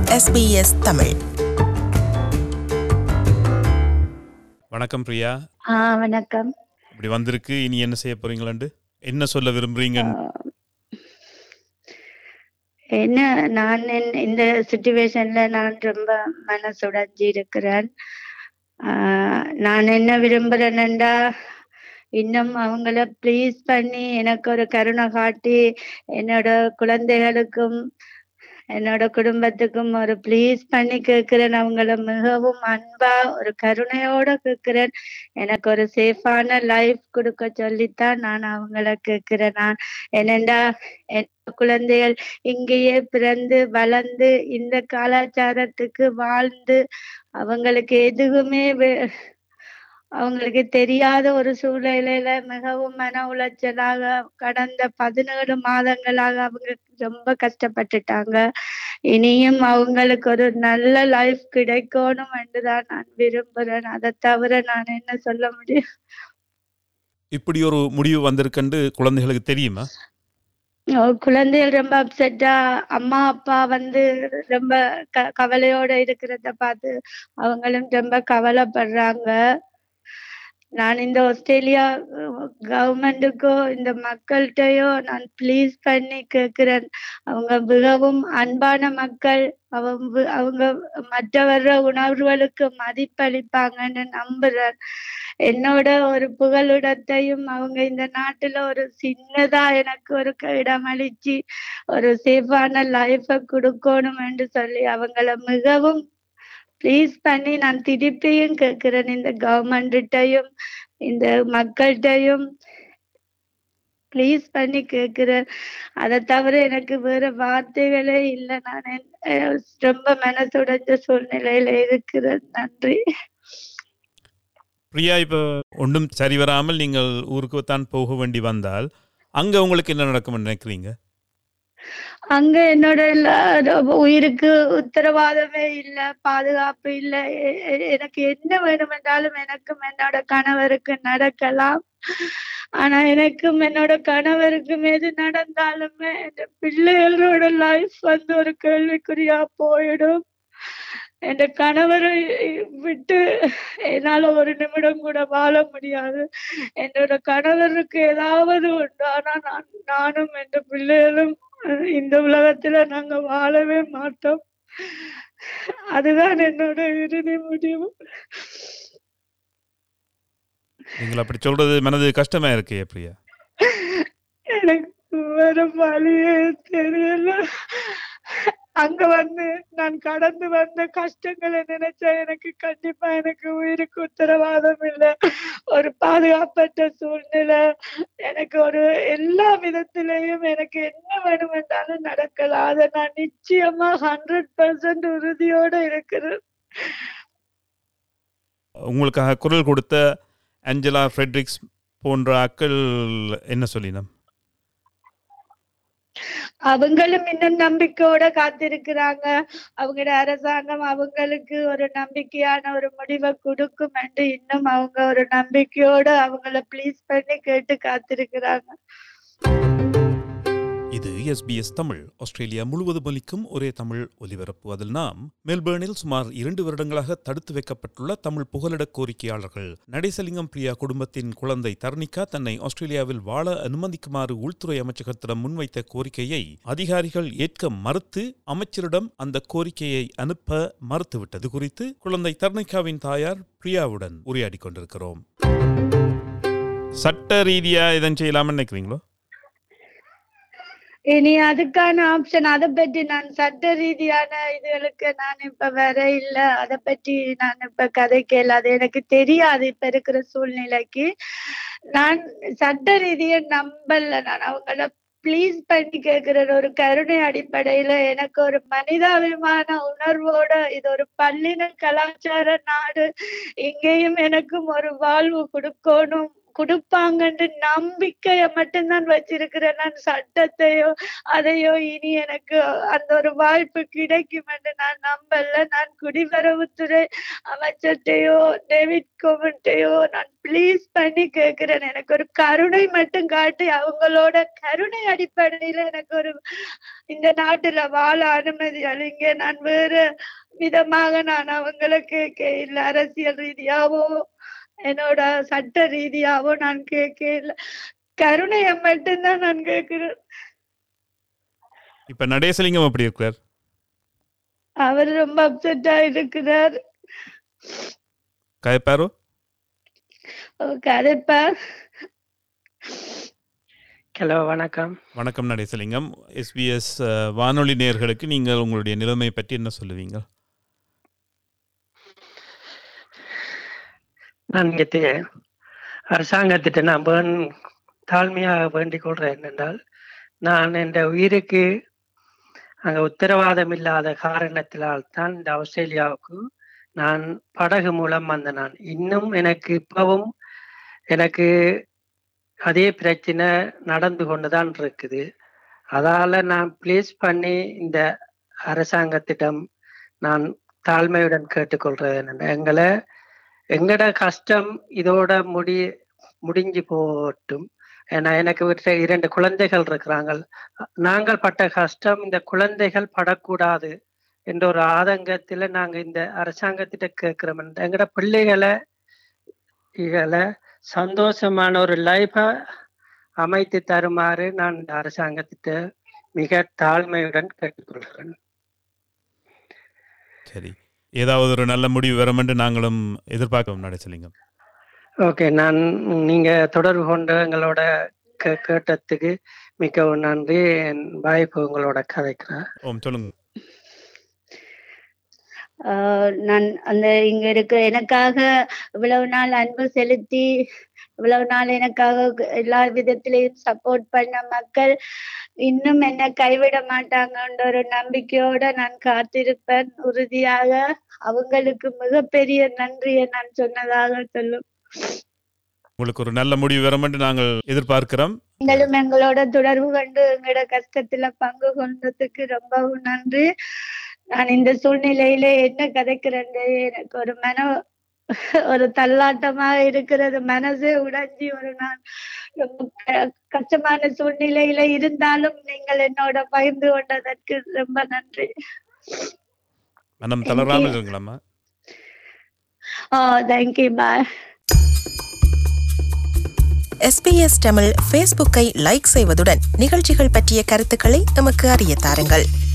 SBS Tamil வணக்கம் பிரியா ஆ வணக்கம் இப்படி வந்திருக்கு இனி என்ன செய்ய போறீங்களாண்டு என்ன சொல்ல விரும்புறீங்க என்ன நான் இந்த- இந்த சுச்சுவேஷன்ல நான் ரொம்ப மனசுடைஞ்சு இருக்கிறேன் ஆ, நான் என்ன விரும்புறேன்டா இன்னும் அவங்கள ப்ளீஸ் பண்ணி எனக்கு ஒரு கருணை காட்டி என்னோட குழந்தைகளுக்கும் என்னோட குடும்பத்துக்கும் ஒரு ப்ளீஸ் பண்ணி கேட்கிறேன் அவங்கள மிகவும் அன்பா ஒரு கருணையோட கேட்கிறேன் எனக்கு ஒரு சேஃபான லைஃப் கொடுக்க சொல்லித்தான் நான் அவங்கள கேட்கிறேன் நான் என்னண்டா என் குழந்தைகள் இங்கேயே பிறந்து வளர்ந்து இந்த கலாச்சாரத்துக்கு வாழ்ந்து அவங்களுக்கு எதுவுமே வே- அவங்களுக்கு தெரியாத ஒரு சூழ்நிலையில மிகவும் மன உளைச்சலாக கடந்த பதினேழு மாதங்களாக அவங்க ரொம்ப கஷ்டப்பட்டுட்டாங்க இனியும் அவங்களுக்கு ஒரு நல்ல லைஃப் கிடைக்கணும் என்றுதான் நான் விரும்புறேன் அதை தவிர நான் என்ன சொல்ல முடியும் இப்படி ஒரு முடிவு வந்திருக்குன்னு குழந்தைகளுக்கு தெரியுமா அஹ் குழந்தைகள் ரொம்ப அப்செட்டா அம்மா அப்பா வந்து ரொம்ப க கவலையோட இருக்கிறத பார்த்து அவங்களும் ரொம்ப கவலைப்படுறாங்க நான் இந்த ஆஸ்திரேலியா கவர்மெண்ட்டுக்கோ இந்த மக்கள்கிட்டயோ நான் ப்ளீஸ் பண்ணி கேட்கிறேன் அவங்க மிகவும் அன்பான மக்கள் அவங்க அவங்க மற்றவர உணர்வுகளுக்கு மதிப்பளிப்பாங்கன்னு நம்புறேன் என்னோட ஒரு புகலிடத்தையும் அவங்க இந்த நாட்டுல ஒரு சின்னதா எனக்கு ஒரு க- இடமளிச்சு ஒரு சேஃபான லைஃப கொடுக்கணும் என்று சொல்லி அவங்கள மிகவும் ப்ளீஸ் பண்ணி நான் திருப்பியும் கேட்கிறேன் இந்த கவர்மெண்ட்டையும் இந்த மக்கள்கிட்டையும் ப்ளீஸ் பண்ணி கேட்கிறேன் அதை தவிர எனக்கு வேற வார்த்தைகளே இல்லை நான் என்- அஹ் ரொம்ப மனசுடைஞ்ச சூழ்நிலையில இருக்கிறேன் நன்றி பிரியா இப்போ ஒன்றும் சரி வராமல் நீங்கள் ஊருக்கு தான் போக வேண்டி வந்தால் அங்க உங்களுக்கு என்ன நடக்கும்னு நினைக்கிறீங்க அங்க என்னோட எல்லா- உயிருக்கு உத்தரவாதமே இல்ல பாதுகாப்பு இல்ல எ- எ- எனக்கு என்ன வேணுமென்றாலும் எனக்கும் என்னோட கணவருக்கு நடக்கலாம் ஆனா எனக்கும் என்னோட கணவருக்கும் எது நடந்தாலுமே என் பிள்ளைகளோட லைஃப் வந்து ஒரு கேள்விக்குறியா போயிடும் என் கணவரை விட்டு என்னால ஒரு நிமிடம் கூட வாழ முடியாது என்னோட கணவருக்கு ஏதாவது உண்டு ஆனா நான் நானும் என் பிள்ளைகளும் அஹ், இந்த உலகத்துல நாங்க வாழவே மாட்டோம் அதுதான் என்னோட இறுதி முடிவு நீங்கள் அப்படி சொல்றது மனது கஷ்டமா இருக்கு பிரியா எனக்கு வேற வழியே தெரியல அங்க வந்து நான் கடந்து வந்த கஷ்டங்களை நினைச்சா எனக்கு கண்டிப்பா எனக்கு உயிருக்கு உத்தரவாதம் இல்லை ஒரு பாதுகாப்பற்ற சூழ்நிலை எனக்கு ஒரு எல்லா விதத்திலையும் எனக்கு என்ன வேணுமென்றாலும் நடக்கலாம் அதை நான் நிச்சயமா ஹண்ட்ரட் பர்சன்ட் உறுதியோட இருக்கிறேன் உங்களுக்காக குரல் கொடுத்த ஆஞ்சலா ஃப்ரெட்ரிக்ஸ் போன்ற ஆக்கள் என்ன சொல்லினோம் அவங்களும் இன்னும் நம்பிக்கையோட காத்திருக்கிறாங்க அவங்களோட அரசாங்கம் அவங்களுக்கு ஒரு நம்பிக்கையான ஒரு முடிவை கொடுக்கும் என்று இன்னும் அவங்க ஒரு நம்பிக்கையோட அவங்கள ப்ளீஸ் பண்ணி கேட்டு காத்திருக்கிறாங்க இது எஸ்பிஎஸ் தமிழ் ஆஸ்திரேலியா முழுவதும் ஒலிக்கும் ஒரே தமிழ் ஒலிபரப்பு அதில் நாம் மெல்பேர்னில் சுமார் இரண்டு வருடங்களாக தடுத்து வைக்கப்பட்டுள்ள தமிழ் புகலிட கோரிக்கையாளர்கள் நடேசலிங்கம் பிரியா குடும்பத்தின் குழந்தை தர்ணிகா தன்னை ஆஸ்திரேலியாவில் வாழ அனுமதிக்குமாறு உள்துறை அமைச்சகத்திடம் முன்வைத்த கோரிக்கையை அதிகாரிகள் ஏற்க மறுத்து அமைச்சரிடம் அந்த கோரிக்கையை அனுப்ப மறுத்துவிட்டது குறித்து குழந்தை தர்ணிகாவின் தாயார் பிரியாவுடன் உரையாடிக் கொண்டிருக்கிறோம் சட்ட ரீதியா இதன் செய்யலாம்னு நினைக்கிறீங்களோ இனி அதுக்கான ஆப்ஷன் அதை பற்றி நான் சட்ட ரீதியான இதுகளுக்கு நான் இப்ப வர இல்ல அதை பற்றி நான் இப்ப கதைக்கல அது எனக்கு தெரியாது இப்ப இருக்கிற சூழ்நிலைக்கு நான் சட்ட ரீதியை நம்பல நான் அவங்கள ப்ளீஸ் பண்ணி கேட்கிற ஒரு கருணை அடிப்படையில எனக்கு ஒரு மனிதாபிமான உணர்வோட இது ஒரு பல்லின கலாச்சார நாடு இங்கேயும் எனக்கும் ஒரு வாழ்வு கொடுக்கணும் கொடுப்பாங்கன்னு நம்பிக்கைய மட்டும்தான் வச்சிருக்கிறேன் நான் சட்டத்தையோ அதையோ இனி எனக்கு அந்த ஒரு வாய்ப்பு கிடைக்கும் என்று நான் நம்பல நான் குடிவரவுத்துறை அமைச்சர்கிட்டயோ டேவிட் கோவன்ட்டையோ நான் ப்ளீஸ் பண்ணி கேட்கிறேன் எனக்கு ஒரு கருணை மட்டும் காட்டி அவங்களோட கருணை அடிப்படையில எனக்கு ஒரு இந்த நாட்டுல வாழ அனுமதி அளிங்க நான் வேற விதமாக நான் அவங்கள கேட்க இல்லை அரசியல் ரீதியாவோ என்னோட சட்ட ரீதியாவோ நான் கேட்க இல்லை கருணையை மட்டும்தான் நான் கேட்கிறேன் இப்ப நடேசலிங்கம் எப்படி இருக்கிறார் அவர் ரொம்ப அப்செட்டா இருக்கிறார் கயப்பாரோ கதைப்பா ஹலோ வணக்கம் வணக்கம் நடேசலிங்கம் எஸ்பிஎஸ் வானொலி நேயர்களுக்கு நீங்கள் உங்களுடைய நிலைமை பற்றி என்ன சொல்லுவீங்க நான் இங்கே அரசாங்கத்திட்ட நான் வேண் தாழ்மையாக வேண்டிக் கொள்றேன் என்னென்றால் நான் என் உயிருக்கு அங்கே உத்தரவாதம் இல்லாத காரணத்தினால் தான் இந்த ஆஸ்திரேலியாவுக்கு நான் படகு மூலம் வந்த நான் இன்னும் எனக்கு இப்பவும் எனக்கு அதே பிரச்சனை நடந்து கொண்டுதான் இருக்குது அதால நான் ப்ளீஸ் பண்ணி இந்த அரசாங்கத்திடம் நான் தாழ்மையுடன் கேட்டுக்கொள்றது என்னென்ன எங்களை எங்கட கஷ்டம் இதோட முடி முடிஞ்சு போகட்டும் ஏன்னா எனக்கு வீட்டுல இரண்டு குழந்தைகள் இருக்கிறாங்க நாங்கள் பட்ட கஷ்டம் இந்த குழந்தைகள் படக்கூடாது என்ற ஒரு ஆதங்கத்துல நாங்க இந்த அரசாங்கத்திட்ட கேட்கிறோம் எங்கட பிள்ளைகளை இகளை சந்தோஷமான ஒரு லைஃபை அமைத்து தருமாறு நான் இந்த அரசாங்கத்திட்ட மிக தாழ்மையுடன் கேட்டுக்கொள்கிறேன் சரி ஏதாவது ஒரு நல்ல முடிவு வரும் என்று நாங்களும் எதிர்பார்க்கிறோம் நடேசலிங்கம் ஓகே நான் நீங்க தொடர்பு கொண்டு எங்களோட கே- கேட்டதுக்கு மிகவும் நன்றி என் வாய்ப்பு உங்களோட கதைக்கிறேன் ஓம் சொல்லுங்க ஆஹ் நான் அந்த இங்க இருக்க எனக்காக இவ்வளவு நாள் அன்பு செலுத்தி இவ்வளவு நாள் எனக்காக எல்லா விதத்திலையும் சப்போர்ட் பண்ண மக்கள் இன்னும் என்ன கைவிட மாட்டாங்கன்ற ஒரு நம்பிக்கையோட நான் காத்திருப்பேன் உறுதியாக அவங்களுக்கு மிகப்பெரிய நன்றியை நான் சொன்னதாக சொல்லும் உங்களுக்கு ஒரு நல்ல முடிவு வரும் என்று நாங்கள் எதிர்பார்க்கிறோம் நீங்களும் எங்களோட தொடர்பு கொண்டு எங்களோட கஷ்டத்துல பங்கு கொண்டதுக்கு ரொம்பவும் நன்றி நான் இந்த சூழ்நிலையில என்ன கதைக்கிறேன் எனக்கு ஒரு மன ஒரு தள்ளாட்டமாக இருக்கிறது மனசே உடைஞ்சி ஒரு நான் ரொம்ப க- கஷ்டமான சூழ்நிலையில இருந்தாலும் நீங்கள் என்னோட பகிர்ந்து கொண்டதற்கு ரொம்ப நன்றி மனம் Thank தளராமல் you. இருங்களாம்மா ஓ தேங்க்யூ பாய் எஸ்பிஎஸ் தமிழ் ஃபேஸ்புக்கை லைக் செய்வதுடன் நிகழ்ச்சிகள் பற்றிய கருத்துக்களை எமக்கு அறிய தாருங்கள்